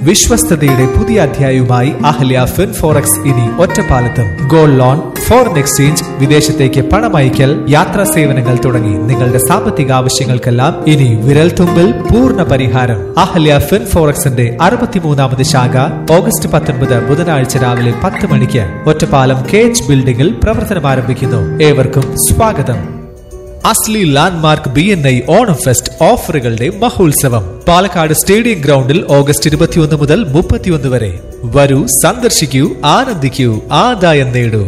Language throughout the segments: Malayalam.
വിശ്വസ്തയുടെ പുതിയ അധ്യായവുമായി അഹല്യ ഫിൻ ഫോറക്സ് ഇനി ഒറ്റപ്പാലത്തും ഗോൾഡ് ലോൺ ഫോറിൻ എക്സ്ചേഞ്ച് വിദേശത്തേക്ക് പണമയക്കൽ യാത്രാ സേവനങ്ങൾ തുടങ്ങി നിങ്ങളുടെ സാമ്പത്തിക ആവശ്യങ്ങൾക്കെല്ലാം ഇനി വിരൽ തുമ്പിൽ പൂർണ്ണ പരിഹാരം അഹല്യ ഫിൻ ഫോറക്സിന്റെ അറുപത്തിമൂന്നാമത് ശാഖ ഓഗസ്റ്റ് പത്തൊൻപത് ബുധനാഴ്ച രാവിലെ പത്ത് മണിക്ക് ഒറ്റപ്പാലം കെ എച്ച് ബിൽഡിംഗിൽ പ്രവർത്തനം ആരംഭിക്കുന്നു ഏവർക്കും സ്വാഗതം അസ്ലി landmark B N I Onam fest ഓഫറുകളുടെ മഹോത്സവം പാലക്കാട് സ്റ്റേഡിയം ഗ്രൗണ്ടിൽ ഓഗസ്റ്റ് ഇരുപത്തിയൊന്ന് മുതൽ മുപ്പത്തിയൊന്ന് വരെ വരൂ സന്ദർശിക്കൂ ആനന്ദിക്കൂ ആദായം നേടൂ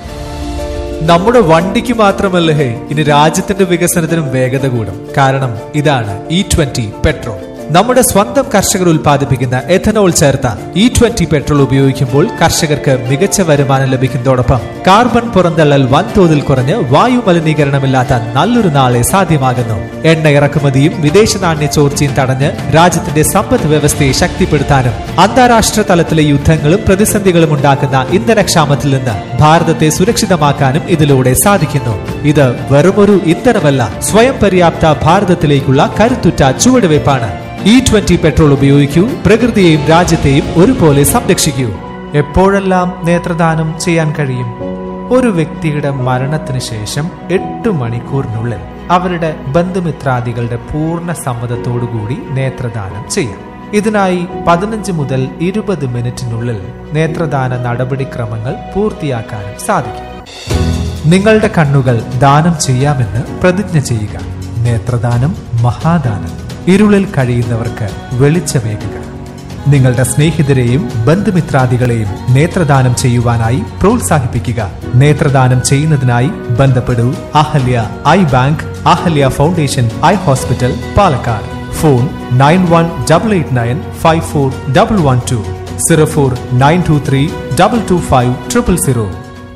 നമ്മുടെ വണ്ടിക്ക് മാത്രമല്ല ഹേ ഇനി രാജ്യത്തിന്റെ വികസനത്തിനും വേഗത കൂടും കാരണം ഇതാണ് ഇ ട്വന്റി പെട്രോൾ നമ്മുടെ സ്വന്തം കർഷകർ ഉൽപ്പാദിപ്പിക്കുന്ന എഥനോൾ ചേർത്ത ഇ ട്വന്റി പെട്രോൾ ഉപയോഗിക്കുമ്പോൾ കർഷകർക്ക് മികച്ച വരുമാനം ലഭിക്കുന്നതോടൊപ്പം കാർബൺ പുറന്തള്ളൽ വൻതോതിൽ കുറഞ്ഞ് വായു മലിനീകരണമില്ലാത്ത നല്ലൊരു നാളെ സാധ്യമാകുന്നു എണ്ണ ഇറക്കുമതിയും വിദേശ നാണ്യ ചോർച്ചയും തടഞ്ഞ് രാജ്യത്തിന്റെ സമ്പദ് വ്യവസ്ഥയെ ശക്തിപ്പെടുത്താനും അന്താരാഷ്ട്ര തലത്തിലെ യുദ്ധങ്ങളും പ്രതിസന്ധികളും ഉണ്ടാക്കുന്ന ഇന്ധനക്ഷാമത്തിൽ നിന്ന് ഭാരതത്തെ സുരക്ഷിതമാക്കാനും ഇതിലൂടെ സാധിക്കുന്നു ഇത് വെറുമൊരു ഇന്ധനമല്ല സ്വയം പര്യാപ്ത ഭാരതത്തിലേക്കുള്ള കരുത്തുറ്റ ചുവടുവയ്പ്പാണ് ഇ ട്വന്റി പെട്രോൾ ഉപയോഗിക്കൂ പ്രകൃതിയെയും രാജ്യത്തെയും ഒരുപോലെ സംരക്ഷിക്കൂ എപ്പോഴെല്ലാം നേത്രദാനം ചെയ്യാൻ കഴിയും ഒരു വ്യക്തിയുടെ മരണത്തിന് ശേഷം എട്ട് മണിക്കൂറിനുള്ളിൽ അവരുടെ ബന്ധുമിത്രാദികളുടെ പൂർണ്ണ സമ്മതത്തോടുകൂടി നേത്രദാനം ചെയ്യാം ഇതിനായി പതിനഞ്ച് മുതൽ ഇരുപത് മിനിറ്റിനുള്ളിൽ നേത്രദാന നടപടിക്രമങ്ങൾ പൂർത്തിയാക്കാനും സാധിക്കും നിങ്ങളുടെ കണ്ണുകൾ ദാനം ചെയ്യാമെന്ന് പ്രതിജ്ഞ ചെയ്യുക നേത്രദാനം മഹാദാനം ഇരുളിൽ കഴിയുന്നവർക്ക് വെളിച്ചമേകുക നിങ്ങളുടെ സ്നേഹിതരെയും ബന്ധുമിത്രാദികളെയും നേത്രദാനം ചെയ്യുവാനായി പ്രോത്സാഹിപ്പിക്കുക നേത്രദാനം ചെയ്യുന്നതിനായി ബന്ധപ്പെടൂ Ahalya eye bank Ahalya foundation eye hospital Palakkad phone nine one double eight nine five four double one two zero four nine two three double two five triple zero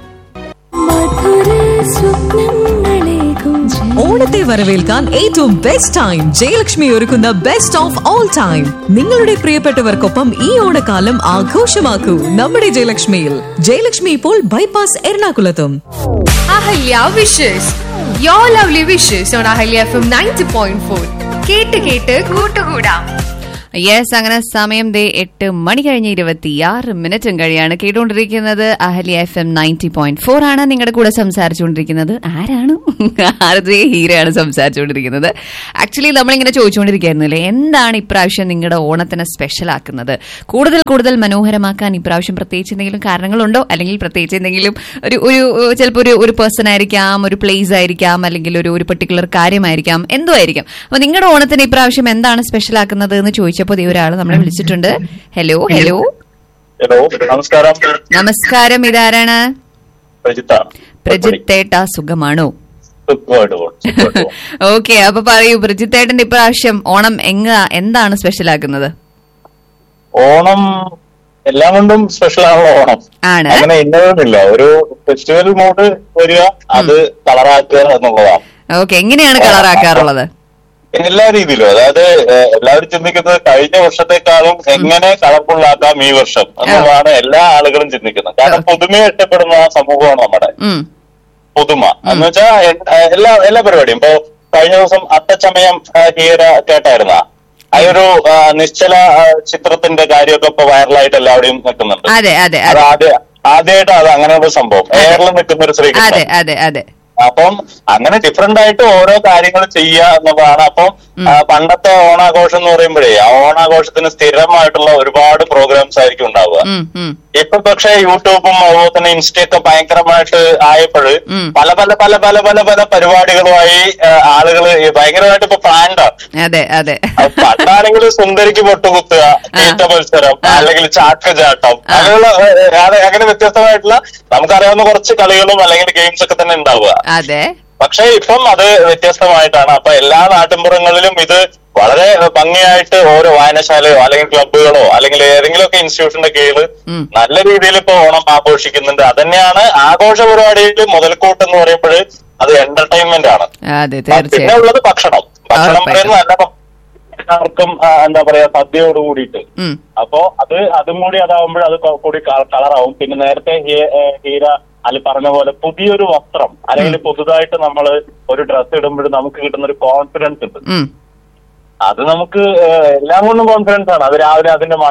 മധുര സ്വപ്നങ്ങളേകും ഓണത്തെ വരവേൽക്കാൻ ഏറ്റവും ബെസ്റ്റ് ടൈം ജയലക്ഷ്മി ഒരുക്കുന്ന ബെസ്റ്റ് ഓഫ് ഓൾ ടൈം നിങ്ങളുടെ പ്രിയപ്പെട്ടവർക്കൊപ്പം ഈ ഓണക്കാലം ആഘോഷമാക്കൂ നമ്മുടെ ജയലക്ഷ്മിയിൽ ജയലക്ഷ്മി ഇപ്പോൾ ബൈപ്പാസ് എറണാകുളത്തും Ahalya wishes you lovely wishes on Ahalya F M ninety point four കേട്ട് കേട്ട് കൂട്ടുകൂടാം യെസ് അങ്ങനെ സമയം ദേ എട്ട് മണി കഴിഞ്ഞ് ഇരുപത്തിയാറ് മിനിറ്റും കഴിയാണ് കേട്ടുകൊണ്ടിരിക്കുന്നത് Ahalya F M ninety point four ആണ് നിങ്ങളുടെ കൂടെ സംസാരിച്ചുകൊണ്ടിരിക്കുന്നത് ആരാണ് ആരതേ ഹീരയാണ് സംസാരിച്ചുകൊണ്ടിരിക്കുന്നത് ആക്ച്വലി നമ്മളിങ്ങനെ ചോദിച്ചുകൊണ്ടിരിക്കുകയായിരുന്നില്ലേ എന്താണ് ഇപ്രാവശ്യം നിങ്ങളുടെ ഓണത്തിന് സ്പെഷ്യൽ ആക്കുന്നത് കൂടുതൽ കൂടുതൽ മനോഹരമാക്കാൻ ഇപ്രാവശ്യം പ്രത്യേകിച്ച് എന്തെങ്കിലും കാരണങ്ങളുണ്ടോ അല്ലെങ്കിൽ പ്രത്യേകിച്ച് എന്തെങ്കിലും ഒരു ഒരു ചിലപ്പോൾ ഒരു ഒരു പേഴ്സൺ ആയിരിക്കാം ഒരു പ്ലേസ് ആയിരിക്കാം അല്ലെങ്കിൽ ഒരു ഒരു പെർട്ടിക്കുലർ കാര്യമായിരിക്കാം എന്തോ ആയിരിക്കാം അപ്പൊ നിങ്ങളുടെ ഓണത്തിന് ഇപ്രാവശ്യം എന്താണ് സ്പെഷ്യൽ ആക്കുന്നത് എന്ന് ചോദിച്ചപ്പോൾ ദേ ഒരാൾ നമ്മളെ വിളിച്ചിട്ടുണ്ട് ഹലോ ഹലോ ഹലോ നമസ്കാരം നമസ്കാരം ഇതാരാണ് പ്രജിത്താണ് പ്രജിത്തേട്ട സുഖമാണോ സുഖമായിട്ട് പോകണം സുഖമായിട്ട് പോകണം ഓക്കെ അപ്പൊ പറയൂ പ്രജിത്തേട്ടന്റെ ഇപ്രാവശ്യം ഓണം എങ്ങ എന്താണ് സ്പെഷ്യൽ ആക്കുന്നത് ഓണം എല്ലാം കൊണ്ടും സ്പെഷ്യൽ ആണല്ലോ ഓണം ആണ് അങ്ങനെ ഇന്നതൊന്നുമില്ല ഒരു ഫെസ്റ്റിവൽ മൂഡ് വരിക അത് കളറാക്കുക എന്നുള്ളതാണ് ഓക്കെ എങ്ങനെയാണ് കളറാക്കാറുള്ളത് എല്ലാ രീതിയിലും അതായത് ഏഹ്, എല്ലാവരും ചിന്തിക്കുന്നത് കഴിഞ്ഞ വർഷത്തെക്കാളും എങ്ങനെ കളർഫുള്ളാക്കാം ഈ വർഷം എന്നുള്ളതാണ് എല്ലാ ആളുകളും ചിന്തിക്കുന്നത് കാരണം പുതുമയെ ഇഷ്ടപ്പെടുന്ന സമൂഹമാണ് നമ്മുടെ ഉം പുതുമ എന്ന് വെച്ചാൽ എല്ലാ എല്ലാ പരിപാടിയും ഇപ്പൊ കഴിഞ്ഞ ദിവസം അത്തച്ചമയം ആ, ഹീര കേട്ടായിരുന്ന അതൊരു ആ, നിശ്ചല ആ, ചിത്രത്തിന്റെ കാര്യമൊക്കെ ഇപ്പൊ വൈറലായിട്ട് എല്ലാവരുടെയും നിൽക്കുന്നുണ്ട് അതെ അതെ അത് അതെ ആദ്യ ആദ്യമായിട്ട് അത് അങ്ങനെ ഒരു സംഭവം എയറിൽ നിൽക്കുന്ന ഒരു അതെ ശ്രീകൃഷ്ണൻ അതെ അതെ അപ്പം അങ്ങനെ ഡിഫറെന്റ് ആയിട്ട് ഓരോ കാര്യങ്ങൾ ചെയ്യുക എന്നുള്ളതാണ് അപ്പം ആ, പണ്ടത്തെ ഓണാഘോഷം എന്ന് പറയുമ്പോഴേ ആ ഓണാഘോഷത്തിന് സ്ഥിരമായിട്ടുള്ള ഒരുപാട് പ്രോഗ്രാംസ് ആയിരിക്കും ഉണ്ടാവുക ഉം ഉം ഇപ്പൊ പക്ഷെ യൂട്യൂബും അതുപോലെ തന്നെ ഇൻസ്റ്റയൊക്കെ ഭയങ്കരമായിട്ട് ആയപ്പോൾ ഉം. പല പല പല പല പല പല പരിപാടികളുമായി ആളുകൾ ഭയങ്കരമായിട്ട് ഇപ്പൊ പ്ലാൻഡാണ് അതെ അതെ പണ്ടാണെങ്കിൽ സുന്ദരിക്ക് പൊട്ടുകുത്തുക തീറ്റ മത്സരം അല്ലെങ്കിൽ ചാക്ക ചാട്ടം അങ്ങനെയുള്ള ഏ, ഏ, അത് അങ്ങനെ വ്യത്യസ്തമായിട്ടുള്ള നമുക്കറിയാവുന്ന കുറച്ച് കളികളും അല്ലെങ്കിൽ ഗെയിംസ് ഒക്കെ തന്നെ ഉണ്ടാവുക അതെ പക്ഷെ ഇപ്പം അത് വ്യത്യസ്തമായിട്ടാണ് അപ്പൊ എല്ലാ നാട്ടിൻപുറങ്ങളിലും ഇത് വളരെ ഭംഗിയായിട്ട് ഓരോ വായനശാലയോ അല്ലെങ്കിൽ ക്ലബ്ബുകളോ അല്ലെങ്കിൽ ഏതെങ്കിലുമൊക്കെ ഇൻസ്റ്റിറ്റ്യൂഷന്റെ കീഴിൽ ഉം. നല്ല രീതിയിൽ ഇപ്പൊ ഓണം ആഘോഷിക്കുന്നുണ്ട് അതന്നെയാണ് ആഘോഷ പരിപാടിയിൽ മുതൽക്കൂട്ട് എന്ന് പറയുമ്പോൾ അത് എന്റർടൈൻമെന്റ് ആണ് അതെ പിന്നെ തീർച്ചയായും ഉള്ളത് ഭക്ഷണം ഭക്ഷണം ഉറപ്പായിട്ടും. പറയുന്നത് നല്ല എല്ലാവർക്കും ആ, എന്താ പറയാ സദ്യയോട് കൂടിയിട്ട് ഉം അപ്പോ അത് അതും കൂടി അതാവുമ്പോൾ അത് കൊ- കൂടി കളറാവും പിന്നെ നേരത്തെ ഹീ- ഏ, ഹീര അല്ലെ പറഞ്ഞ പോലെ പുതിയൊരു വസ്ത്രം അല്ലെങ്കിൽ പുതുതായിട്ട് നമ്മൾ ഒരു ഡ്രസ്സ് ഇടുമ്പോൾ നമുക്ക് കിട്ടുന്ന ഒരു കോൺഫിഡൻസ് ഉണ്ട് ഉം അത് നമുക്ക് ഏ, എല്ലാം കൊണ്ടും കോൺഫിഡൻസ് ആണ് അത് രാവിലെ അതിന്റെ മണം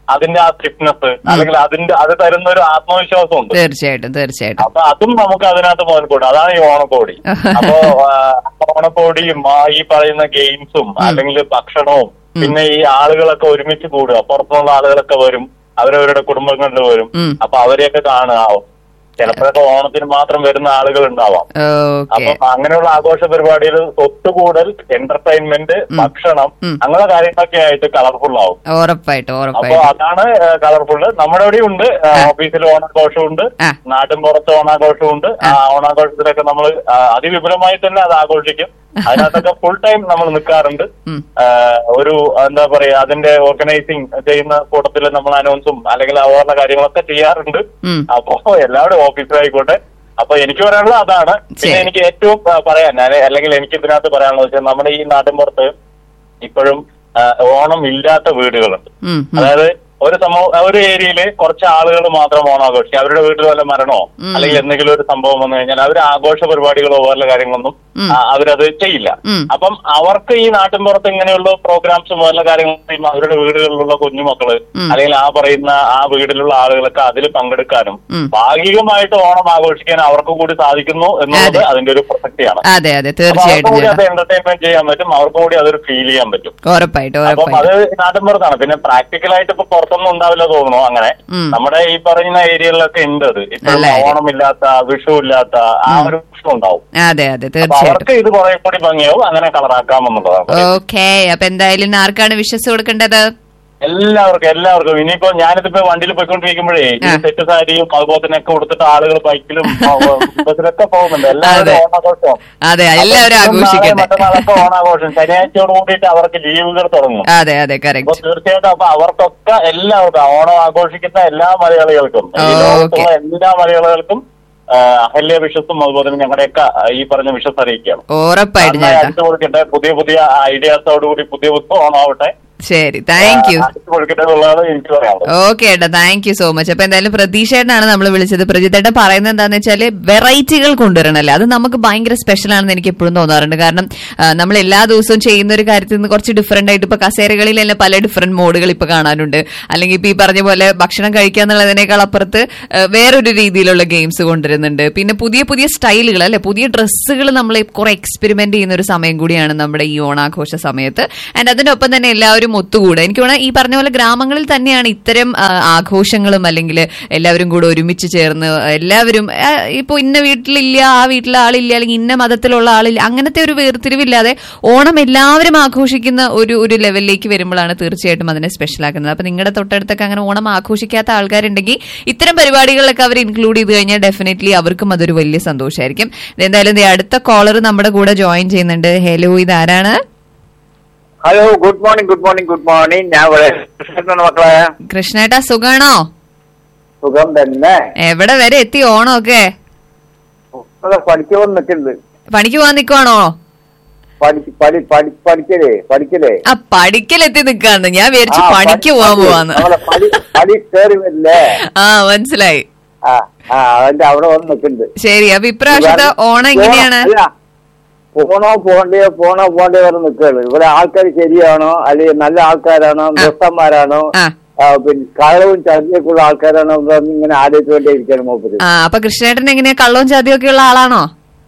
അതിന്റെ ആ സ്റ്റിഫ്നെസ് അല്ലെങ്കിൽ അതിന്റെ അത് തരുന്ന ഒരു ആത്മവിശ്വാസം ഉണ്ട് തീർച്ചയായിട്ടും തീർച്ചയായിട്ടും അപ്പൊ അതും നമുക്ക് അതിനകത്ത് മുതൽക്കൂടും അതാണ് ഈ ഓണക്കോടി അപ്പോ ആ, ഓണക്കോടിയും ആ ഈ പറയുന്ന ഗെയിംസും അല്ലെങ്കിൽ ഭക്ഷണവും പിന്നെ ഈ ആളുകളൊക്കെ ഒരുമിച്ച് കൂടുക പുറത്തുനിന്നുള്ള ആളുകളൊക്കെ വരും അവരവരുടെ കുടുംബങ്ങളിൽ വരും ഉം. അപ്പൊ അവരെയൊക്കെ കാണുക ചിലപ്പോഴൊക്കെ ഓണത്തിന് മാത്രം വരുന്ന ആളുകൾ ഉണ്ടാവാം ഓക്കെ അപ്പൊ അങ്ങനെയുള്ള ആഘോഷ പരിപാടിയിൽ ഒത്തുകൂടൽ എന്റർടൈൻമെന്റ് ഭക്ഷണം അങ്ങനെ കാര്യങ്ങളൊക്കെ ആയിട്ട് കളർഫുൾ ആവും ഉറപ്പായിട്ടും അപ്പൊ ഉറപ്പായിട്ടും അതാണ് കളർഫുള്ള് നമ്മുടെ ഇവിടെ ഉണ്ട് ഓഫീസിൽ ഓണാഘോഷമുണ്ട് ആ. നാട്ടിൻ പുറത്ത് ഓണാഘോഷമുണ്ട് ആ ഓണാഘോഷത്തിലൊക്കെ നമ്മൾ അതിവിപുലമായി തന്നെ അത് ആഘോഷിക്കും അതിനകത്തൊക്കെ ഫുൾ ടൈം നമ്മൾ നിൽക്കാറുണ്ട് ഉം. ആ, ഒരു എന്താ പറയാ അതിന്റെ ഓർഗനൈസിങ് ചെയ്യുന്ന കൂട്ടത്തിൽ നമ്മൾ അനൗൺസും അല്ലെങ്കിൽ അവരുടെ കാര്യങ്ങളൊക്കെ ചെയ്യാറുണ്ട് ഉം. അപ്പോ എല്ലാവരും ഓഫീസിലായിക്കോട്ടെ അപ്പൊ എനിക്ക് പറയാനുള്ളത് അതാണ് പിന്നെ ശരി. എനിക്ക് ഏറ്റവും ആ, പറയാൻ ഞാൻ- അല്ലെങ്കിൽ എനിക്ക് ഇതിനകത്ത് പറയാനുള്ളത് വെച്ചാൽ നമ്മുടെ ഈ നാട്ടിൻ പുറത്ത് ഇപ്പോഴും ആ, ഓണം ഇല്ലാത്ത വീടുകളുണ്ട് ഉം, ഉം. അതായത് ഒരു സമൂഹ ഒരു ഏരിയയില് കുറച്ച് ആളുകൾ മാത്രം ഓണം ആഘോഷിക്കും അവരുടെ വീട്ടിൽ വല്ല മരണമോ അല്ലെങ്കിൽ എന്തെങ്കിലും ഒരു സംഭവം വന്നു കഴിഞ്ഞാൽ അവർ ആഘോഷ പരിപാടികളോ വേറെ കാര്യങ്ങളൊന്നും ആ, അവരത് ചെയ്യില്ല ഉം. അപ്പം അവർക്ക് ഈ നാട്ടിൻപുറത്ത് ഇങ്ങനെയുള്ള പ്രോഗ്രാംസും വേറെ കാര്യങ്ങളും ചെയ്യുമ്പോൾ അവരുടെ വീടുകളിലുള്ള കുഞ്ഞുമക്കള് അല്ലെങ്കിൽ ആ പറയുന്ന ആ വീട്ടിലുള്ള ആളുകളൊക്കെ അതിൽ പങ്കെടുക്കാനും ഉം. ഭാഗികമായിട്ട് ഓണം ആഘോഷിക്കാൻ അവർക്ക് കൂടി സാധിക്കുന്നു എന്നുള്ളത് അതെ. അതിന്റെ ഒരു പ്രസക്തിയാണ് അതെ അതെ അപ്പൊ അവർക്കും തീർച്ചയായിട്ടും കൂടി അത് ചേട്ടാ എന്റർടൈൻമെന്റ് ചെയ്യാൻ പറ്റും അവർക്കും കൂടി അതൊരു ഫീൽ ചെയ്യാൻ പറ്റും ഉറപ്പായിട്ടും അപ്പം ഉറപ്പായിട്ടും അത് നാട്ടിൻപുറത്താണ് പിന്നെ പ്രാക്ടിക്കലായിട്ട് ഇപ്പൊ പുറത്തൊന്നും ഉണ്ടാവില്ല തോന്നുന്നു അങ്ങനെ ഉം. നമ്മുടെ ഈ പറയുന്ന ഏരിയകളിലൊക്കെ ഉണ്ട് അത് ഇപ്പൊ നല്ല കാര്യം. ഓണമില്ലാത്ത വിഷു ഇല്ലാത്ത ആ ഒരു വിഷു ഉണ്ടാവും അതെ അതെ അപ്പൊ തീർച്ചയായിട്ടും അവർക്ക് ഇത് കുറെ കൂടി ഭംഗിയാവും അങ്ങനെ കളറാക്കാമെന്നുള്ളതാണ് ഓക്കെ അപ്പൊ എന്തായാലും ഇന്ന് ആർക്കാണ് വിശ്വസ് കൊടുക്കേണ്ടത് എല്ലാവർക്കും എല്ലാവർക്കും ഇനിയിപ്പോ ഞാനിതിപ്പോ വണ്ടിയിൽ പോയിക്കൊണ്ടിരിക്കുമ്പോഴേ ഈ ആ. സെറ്റ് സാരിയും അതുപോലെ തന്നെ ഒക്കെ കൊടുത്തിട്ട് ആളുകൾ ബൈക്കിലും ബസ്സിലൊക്കെ പോകുന്നുണ്ട് എല്ലാവരും അതെ. ഓണാഘോഷം അതെ എല്ലാവരും അപ്പൊ ഇന്നും നാളെയും ആഘോഷിക്കട്ടെ മറ്റന്നാളൊക്കെ ഓണാഘോഷം ശനിയാഴ്ചയോട് കൂടിയിട്ട് അവർക്ക് ലീവുകൾ തുടങ്ങും അതെ അതെ അപ്പൊ കറക്റ്റ് തീർച്ചയായിട്ടും അപ്പൊ അവർക്കൊക്കെ എല്ലാവർക്കും ഓണം ആഘോഷിക്കുന്ന എല്ലാ മലയാളികൾക്കും ഈ ഓക്കേ. ലോകത്തുള്ള എല്ലാ മലയാളികൾക്കും ആ, അഹല്യ വിശ്വസും അതുപോലെ തന്നെ ഞങ്ങളുടെയൊക്കെ ആ, ഈ പറഞ്ഞ വിശ്വസ് അറിയിക്കുകയാണ് ഉറപ്പായിട്ടും നന്നായി ചേട്ടാ അടിച്ചു കൊടുക്കട്ടെ പുതിയ പുതിയ ഐഡിയാസോടുകൂടി പുതിയ പുതിയ ഓണം ആവട്ടെ ശരി താങ്ക് യു അടിച്ചു കൊടുക്കട്ടെ എന്നുള്ളതാണ് എനിക്ക് പറയാനുള്ളത് ഓക്കെ ഏട്ടാ താങ്ക് യു സോ മച്ച് അപ്പൊ എന്തായാലും പ്രതീക്ഷേട്ടനാണ് നമ്മൾ വിളിച്ചത് പ്രജിത്തേട്ടൻ പറയുന്നത് എന്താന്ന് വെച്ചാല് വെറൈറ്റികൾ കൊണ്ടുവരണല്ലേ അത് നമുക്ക് ഭയങ്കര സ്പെഷ്യൽ ആണെന്ന് എനിക്ക് എപ്പോഴും തോന്നാറുണ്ട് കാരണം ആ, നമ്മൾ എല്ലാ ദിവസവും ചെയ്യുന്ന ഒരു കാര്യത്തിൽ നിന്ന് കുറച്ച് ഡിഫറെന്റ് ആയിട്ട് ഇപ്പൊ കസേരകളിലെല്ലാം പല ഡിഫറെന്റ് മോഡുകൾ ഇപ്പൊ കാണാനുണ്ട് അല്ലെങ്കിൽ ഇപ്പൊ ഈ പറഞ്ഞ പോലെ ഭക്ഷണം കഴിക്കുക എന്നുള്ളതിനേക്കാൾ അപ്പുറത്ത് ആ, വേറൊരു രീതിയിലുള്ള ഗെയിംസ് കൊണ്ടുവരുന്നുണ്ട് പിന്നെ പുതിയ പുതിയ സ്റ്റൈലുകൾ അല്ലെ പുതിയ ഡ്രസ്സുകൾ നമ്മൾ കുറെ എക്സ്പെരിമെന്റ് ചെയ്യുന്ന ഒരു സമയം കൂടിയാണ് നമ്മുടെ ഈ ഓണാഘോഷ സമയത്ത് ആൻഡ് അതിനൊപ്പം തന്നെ എല്ലാവരും ഒത്തുകൂടുക എനിക്ക് തോന്നുന്നു ഈ പറഞ്ഞ പോലെ ഗ്രാമങ്ങളിൽ തന്നെയാണ് ഇത്തരം ആ, ആഘോഷങ്ങളും അല്ലെങ്കിൽ എല്ലാവരും കൂടെ ഒരുമിച്ച് ചേർന്ന് എല്ലാവരും ആ, ഇപ്പൊ ഇന്ന വീട്ടിലില്ല ആ വീട്ടിലെ ആളില്ല അല്ലെങ്കിൽ ഇന്ന മതത്തിലുള്ള ആളില്ല അങ്ങനത്തെ ഒരു വേർതിരിവില്ലാതെ ഓണം എല്ലാവരും ആഘോഷിക്കുന്ന ഒരു ഒരു ലെവലിലേക്ക് വരുമ്പോഴാണ് തീർച്ചയായിട്ടും അതിനെ സ്പെഷ്യൽ ആക്കുന്നത് അപ്പൊ നിങ്ങളുടെ തൊട്ടടുത്തൊക്കെ അങ്ങനെ ഓണം ആഘോഷിക്കാത്ത ആൾക്കാരുണ്ടെങ്കിൽ ഇത്തരം പരിപാടികളിലൊക്കെ അവർ ഇൻക്ലൂഡ് ചെയ്ത് കഴിഞ്ഞാൽ ഡെഫിനറ്റ്ലി അവർക്കും അതൊരു വലിയ സന്തോഷമായിരിക്കും എന്തായാലും ദേ അടുത്ത കോളർ നമ്മുടെ കൂടെ ജോയിൻ ചെയ്യുന്നുണ്ട് ഹലോ ഇത് ആരാണ് hello good morning good morning good morning ഞാൻ ഇവിടെ കൃഷ്ണനാണ് മക്കളെ കൃഷ്ണേട്ടാ സുഖാണോ സുഖം തന്നെ എവിടെ വരെ എത്തി ഓണമൊക്കെ ഇവിടെ പഠിക്കാൻ നിൽക്കുന്നുണ്ട് പണിക്ക് പോകാൻ നിക്കുവാണോ പഠിച്ച് പഠി പഠി പഠിക്കലേ പഠിക്കലേ ആ പഠിക്കലെത്തി നിക്കാന്ന് ഞാൻ വിചാരിച്ചു ആ, പണിക്ക് പഠി- പോവാൻ പഠി- പോവാന്ന് നമ്മളെ പഠി പഠി കയറി വരില്ലേ ആ മനസ്സിലായി ആ ആ അതിന്റെ അവിടെ വന്ന് നിൽക്കുന്നുണ്ട് ശരി അപ്പൊ ഇപ്രാവശ്യത്തെ ഓണം എങ്ങനെയാണ് അല്ല, പോണോ പോണ്ടയോ പോണോ പോണ്ടയോ വരെ നിൽക്കുകയാണ് ഇവിടെ ആൾക്കാർ ശരിയാണോ അല്ലെങ്കിൽ നല്ല ആൾക്കാരാണോ ദുഷ്ടന്മാരാണോ ആ. ആ, പിന്നെ കളവും ചതിയൊക്കെ ഉള്ള ആൾക്കാരാണോ എന്നൊന്നും ഇങ്ങനെ ആലോചിച്ചുകൊണ്ടേ ഇരിക്കുകയാണ് മൂപ്പര് ആ അപ്പൊ കൃഷ്ണേട്ടൻ എങ്ങനെയാ കള്ളവും ചതിയും ഒക്കെ ഉള്ള ആളാണോ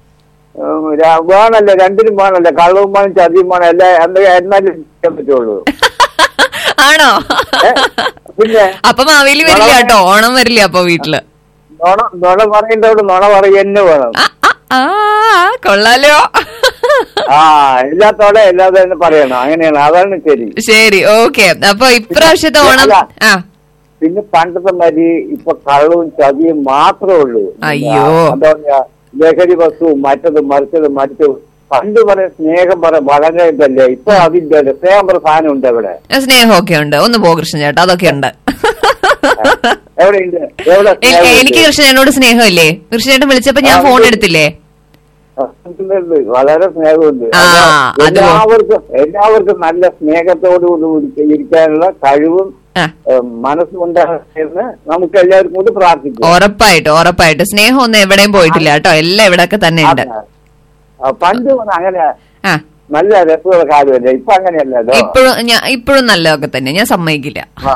ഉം, ര- വേണല്ലേ രണ്ടിനും വേണല്ലേ കള്ളവും വേണം ചതിയും വേണം എല്ലാം എന്തെങ്കിലും എന്നാലും ചെയ്യാൻ പറ്റുള്ളൂ ആണോ ഏ? പിന്നെ അപ്പൊ മാവേലി വരില്ല കേട്ടോ ഓണം വരില്ല അപ്പൊ വീട്ടില് നുണ നുണ പറയേണ്ടവിടെ നുണ പറയുക തന്നെ വേണം ആ, ആ, ആ കൊള്ളാലോ ആ എല്ലാത്തോടെ എല്ലാതെ തന്നെ പറയണം അങ്ങനെയാണ് അതാണ് ശരി ശരി ഓക്കെ അപ്പൊ ഇപ്രാവശ്യത്തെ ഓണം അല്ല. ആ പിന്നെ പണ്ടത്തെ മാതിരി ഇപ്പൊ കള്ളവും ചതിയും മാത്രമേ ഉള്ളൂ അയ്യോ. എന്താ പറയാ ലഹരി വസ്തുവും മറ്റതും മറിച്ചതും മറ്റതും പണ്ട് പറയാൻ സ്നേഹം പറ വളരെ ഇതല്ലേ ഇപ്പൊ അതിന്റെ സ്നേഹം പറ സാധനം ഉണ്ട് അവിടെ സ്നേഹമൊക്കെ ഉണ്ട് ഒന്ന് പോ കൃഷ്ണൻ ചേട്ടാ അതൊക്കെ ഉണ്ട് എവിടെ ഉണ്ട് എവിടെ എ- സ്നേഹം എനിക്ക് ഉണ്ട്? കൃഷ്ണനോട് സ്നേഹമില്ലേ കൃഷ്ണേട്ടൻ വിളിച്ചപ്പോ ഞാൻ ആ, ഫോൺ ഉണ്ട്. എടുത്തില്ലേ ഉണ്ട്. വളരെ സ്നേഹമുണ്ട് ആ, അപ്പൊ അത് എല്ലാവർക്കും എല്ലാവർക്കും നല്ല സ്നേഹത്തോടുകൂടി ഇരിക്കാനുള്ള കഴിവും ആ ഏഹ്, മനസ്സും ഉണ്ടാകുന്ന നമുക്ക് എല്ലാവർക്കും കൂടി പ്രാർത്ഥിക്കാം ഉറപ്പായിട്ടും ഉറപ്പായിട്ടും സ്നേഹം ഒന്നും എവിടെയും പോയിട്ടില്ല കേട്ടോ എല്ലാം ഇവിടെയൊക്കെ തന്നെ ഉണ്ട് ആ, പണ്ട് അങ്ങനെ ആ നല്ല രസമുള്ള കാര്യമല്ലേ ഇപ്പൊ അങ്ങനെയല്ലല്ലോ ഇപ്പോഴും ഞാൻ ഇപ്പോഴും നല്ലതൊക്കെ തന്നെ ഞാൻ സമ്മതിക്കില്ല ആ.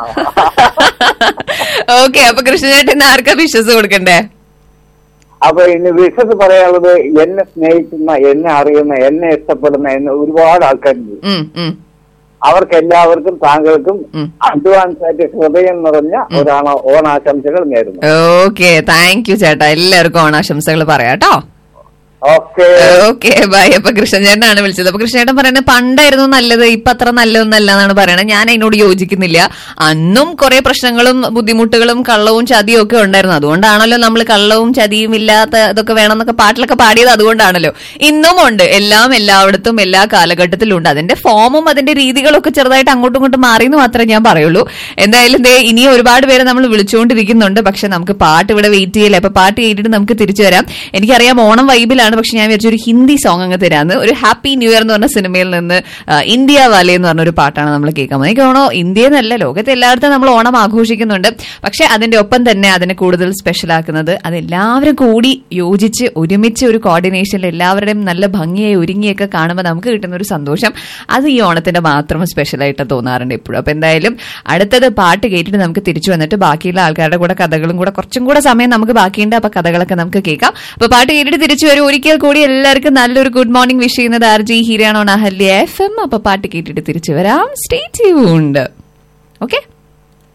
ഓക്കെ അപ്പൊ കൃഷ്ണചേട്ടൻ ആർക്കാ വിശ്വസ് കൊടുക്കണ്ടേ അപ്പൊ ഇനി വിശ്വസ് പറയാനുള്ളത് എന്നെ സ്നേഹിക്കുന്ന എന്നെ അറിയുന്ന എന്നെ ഇഷ്ടപ്പെടുന്ന എന്നെ ഒരുപാട് ആൾക്കാരുണ്ട് ഉം, ഉം. അവർക്ക് എല്ലാവർക്കും താങ്കൾക്കും ഉം. അഡ്വാൻസ് ആയിട്ട് ഹൃദയം നിറഞ്ഞ ഒരാണ ഓണാശംസകൾ നേരുന്നു ഓക്കെ താങ്ക് യു ചേട്ടാ എല്ലാവർക്കും ഓണാശംസകൾ പറയാം കേട്ടോ ഓക്കെ ഓക്കെ ബൈ അപ്പൊ കൃഷ്ണചേട്ടനാണ് വിളിച്ചത് അപ്പൊ കൃഷ്ണചേട്ടൻ പറയുന്നത് പണ്ടായിരുന്നു നല്ലത് ഇപ്പൊ അത്ര നല്ലതൊന്നല്ല എന്നാണ് പറയണത് ഞാൻ അതിനോട് യോജിക്കുന്നില്ല അന്നും കുറെ പ്രശ്നങ്ങളും ബുദ്ധിമുട്ടുകളും കള്ളവും ചതിയും ഒക്കെ ഉണ്ടായിരുന്നു അതുകൊണ്ടാണല്ലോ നമ്മൾ കള്ളവും ചതിയും ഇല്ലാത്ത ഇതൊക്കെ വേണമെന്നൊക്കെ പാട്ടിലൊക്കെ പാടിയത് അതുകൊണ്ടാണല്ലോ ഇന്നും ഉണ്ട് എല്ലാം എല്ലായിടത്തും എല്ലാ കാലഘട്ടത്തിലും ഉണ്ട് അതിന്റെ ഫോമും അതിന്റെ രീതികളും ഒക്കെ ചെറുതായിട്ട് അങ്ങോട്ടും ഇങ്ങോട്ടും മാറി എന്ന് മാത്രമേ ഞാൻ പറയുള്ളൂ എന്തായാലും ദേ ഇനി ഒരുപാട് പേരെ നമ്മൾ വിളിച്ചുകൊണ്ടിരിക്കുന്നുണ്ട് പക്ഷെ നമുക്ക് പാട്ട് ഇവിടെ വെയിറ്റ് ചെയ്യില്ല അപ്പൊ പാട്ട് കേട്ടിട്ട് നമുക്ക് തിരിച്ചു വരാം എനിക്കറിയാം ഓണം വൈബിലാണ് പക്ഷെ ഞാൻ വിചാരിച്ചു ഒരു ഹിന്ദി സോങ് അങ്ങ് തരാന്ന് ഒരു ഹാപ്പി ന്യൂ ഇയർ എന്ന് പറഞ്ഞ സിനിമയിൽ നിന്ന് ആ, ഇന്ത്യ വാലെ എന്ന് പറഞ്ഞ ഒരു പാട്ടാണ് നമ്മൾ കേൾക്കാൻ പോകുന്നത് എനിക്ക് ഓണോ ഇന്ത്യ എന്നല്ല ലോകത്തെ എല്ലായിടത്തും നമ്മൾ ഓണം ആഘോഷിക്കുന്നുണ്ട് പക്ഷെ അതിന്റെ ഒപ്പം തന്നെ അതിനെ കൂടുതൽ സ്പെഷ്യൽ ആക്കുന്നത് അത് എല്ലാവരും കൂടി യോജിച്ച് ഒരുമിച്ച് ഒരു കോർഡിനേഷനിൽ എല്ലാവരുടെയും നല്ല ഭംഗിയായി ഒരുങ്ങിയൊക്കെ കാണുമ്പോൾ നമുക്ക് കിട്ടുന്ന ഒരു സന്തോഷം അത് ഈ ഓണത്തിന്റെ മാത്രം സ്പെഷ്യൽ ആയിട്ട് തോന്നാറുണ്ട് എപ്പോഴും അപ്പൊ എന്തായാലും അടുത്തത് പാട്ട് കേട്ടിട്ട് നമുക്ക് തിരിച്ചു വന്നിട്ട് ബാക്കിയുള്ള ആൾക്കാരുടെ കൂടെ കഥകളും കൂടെ കുറച്ചും കൂടെ സമയം നമുക്ക് ബാക്കിയുണ്ട് അപ്പൊ കഥകളൊക്കെ നമുക്ക് കേൾക്കാം അപ്പൊ പാട്ട് കേട്ടിട്ട് തിരിച്ചു വരും ഒരിക്കൽ കൂടി എല്ലാവർക്കും നല്ലൊരു ഗുഡ് മോർണിംഗ് വിഷ് ചെയ്യുന്നത് ആർ ജി ഹീരാണോ അഹല്യ എഫ് എം അപ്പൊ പാട്ട് കേട്ടിട്ട് തിരിച്ചു വരാം സ്റ്റേ ട്യൂൺഡ് ഓക്കെ